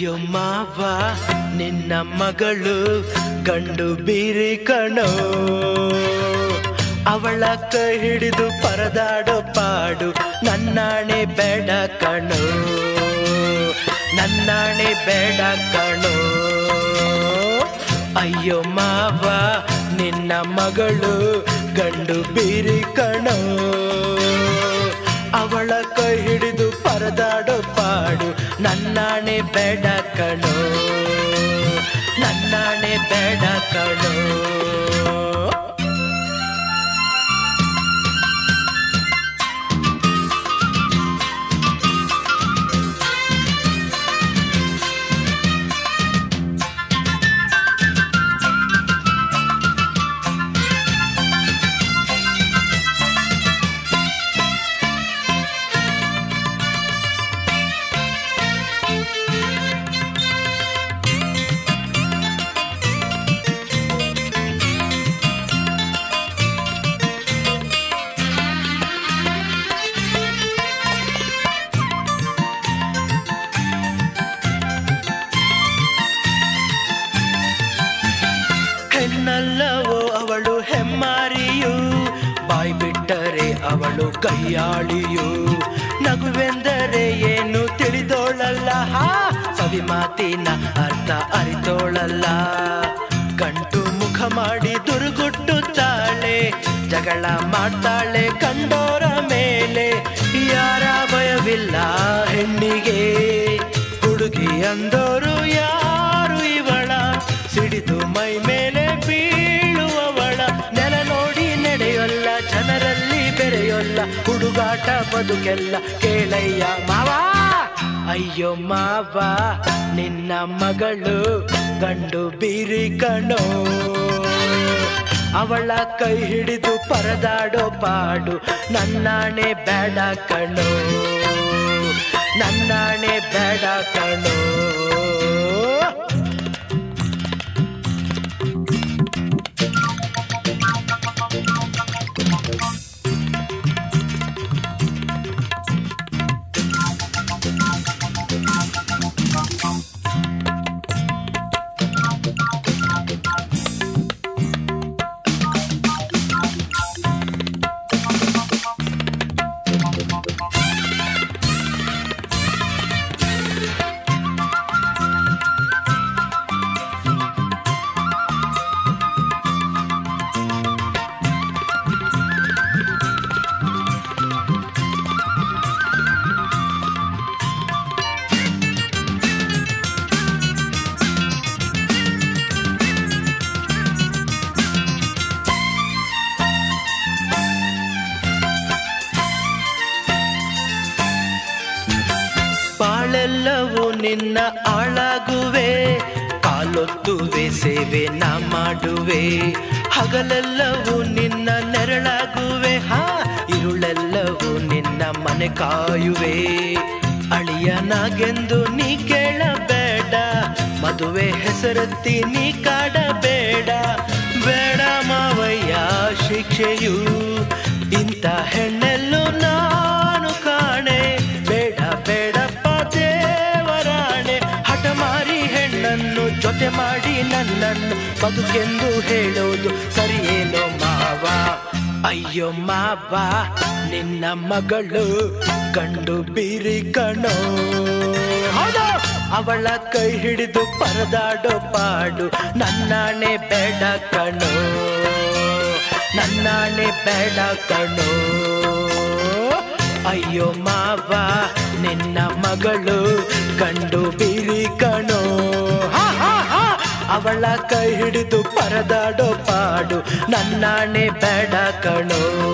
ಅಯ್ಯೋ ಮಾವ ನಿನ್ನ ಮಗಳು ಗಂಡು ಬೀರಿ ಕಣೋ ಅವಳ ಕೈ ಹಿಡಿದು ಪರದಾಡೋ ಪಾಡು ನನ್ನಾಣೆ ಬೇಡ ಕಣೋ ನನ್ನಾಣೆ ಬೇಡ ಕಣೋ ಅಯ್ಯೋ ಮಾವ ನಿನ್ನ ಮಗಳು ಗಂಡು ಬೀರಿ ಕಣೋ ಅವಳ ಕೈ ಹಿಡಿದು ಪರದಾಡೋ ಪಾಡು ನನ್ನಾಣೆ ಬೇಡ ಕಣೋ ನನ್ನಾಣೆ ಬೇಡ ಕಣೋ ಹೆಣ್ಣಲ್ಲವೋ ಅವಳು ಹೆಮ್ಮಾರಿಯು ಬಾಯ್ ಬಿಟ್ಟರೆ ಅವಳು ಕೈಯಾಳಿಯು ನಗುವೆಂದರೆ ಏನು ತಿಳಿದೋಳಲ್ಲ ಹಾ ಸವಿ ಮಾತಿನ ಅರ್ಥ ಅರಿತೋಳಲ್ಲ ಗಂಟು ಮುಖ ಮಾಡಿ ದುರುಗುಟ್ಟುತ್ತಾಳೆ ಜಗಳ ಮಾಡ್ತಾಳೆ ಕಂಡೋರ ಮೇಲೆ ಯಾರ ಭಯವಿಲ್ಲ ಹೆಣ್ಣಿಗೆ ಹುಡುಗಿ ಅಂದೋರು ಯಾರು ಇವಳ ಸಿಡಿದು ಮೈ ಮೇಲೆ ಬೀಳುವವಳ ನೆಲ ನೋಡಿ ನಡೆಯೊಲ್ಲ ಜನರಲ್ಲಿ ಬೆರೆಯೊಲ್ಲ ಹುಡುಗಾಟ ಬದುಕೆಲ್ಲ ಕೇಳಯ್ಯ ಮಾವ ಅಯ್ಯೋ ಮಾವ ನಿನ್ನ ಮಗಳು ಗಂಡು ಬೀರಿ ಕಣೋ ಅವಳ ಕೈ ಹಿಡಿದು ಪರದಾಡೋ ಪಾಡು ನನ್ನಾಣೆ ಬೇಡ ಕಣೋ ನನ್ನಾಣೆ ಬೇಡ ಕಣೋ ಬಾಳೆಲ್ಲವೂ ನಿನ್ನ ಆಳಾಗುವೆ ಕಾಲೊತ್ತುವೆ ಸೇವೆ ನಾ ಮಾಡುವೆ ಹಗಲೆಲ್ಲವೂ ನಿನ್ನ ನೆರಳಾಗುವೆ ಹಾ ಇರುಳೆಲ್ಲವೂ ನಿನ್ನ ಮನೆ ಕಾಯುವೆ ಅಳಿಯನಾಗೆಂದು ನೀ ಕೇಳಬೇಡ ಮದುವೆ ಹೆಸರತ್ತಿ ನೀ ಕಾಡಬೇಡ ಬೇಡ ಮಾವಯ್ಯ ಶಿಕ್ಷೆಯು ಇಂಥ ಹೆಣ್ಣೆಲ್ಲೂ ನಾನು ಕಾಣೆ ಬೇಡ ಬೇಡಪ್ಪ ದೇವರಾಣೆ ಹಠಮಾರಿ ಹೆಣ್ಣನ್ನು ಜೊತೆ ಮಾಡಿ ನನ್ನನ್ನು ಬದುಕೆಂದು ಹೇಳೋದು ಸರಿಯೇನೋ ಮಾವ ಅಯ್ಯೋ ಮಾವ ನಿನ್ನ ಮಗಳು ಗಂಡು ಬೀರಿ ಕಣೋ ಹೌದು ಅವಳ ಕೈ ಹಿಡಿದು ಪರದಾಡೋ ಪಾಡು ನನ್ನಾಣೆ ಬೇಡ ಕಣೋ ನನ್ನಾಣೆ ಬೇಡ ಕಣೋ ಅಯ್ಯೋ ಮಾವ ನಿನ್ನ ಮಗಳು ಗಂಡು ಬೀರಿ ಕಣೋ ಹಾ, ಹಾ, ಹಾ. ಅವಳ ಕೈ ಹಿಡಿದು ಪರದಾಡೋ ಪಾಡು ನನ್ನಾಣೆ ಬೇಡ ಕಣೋ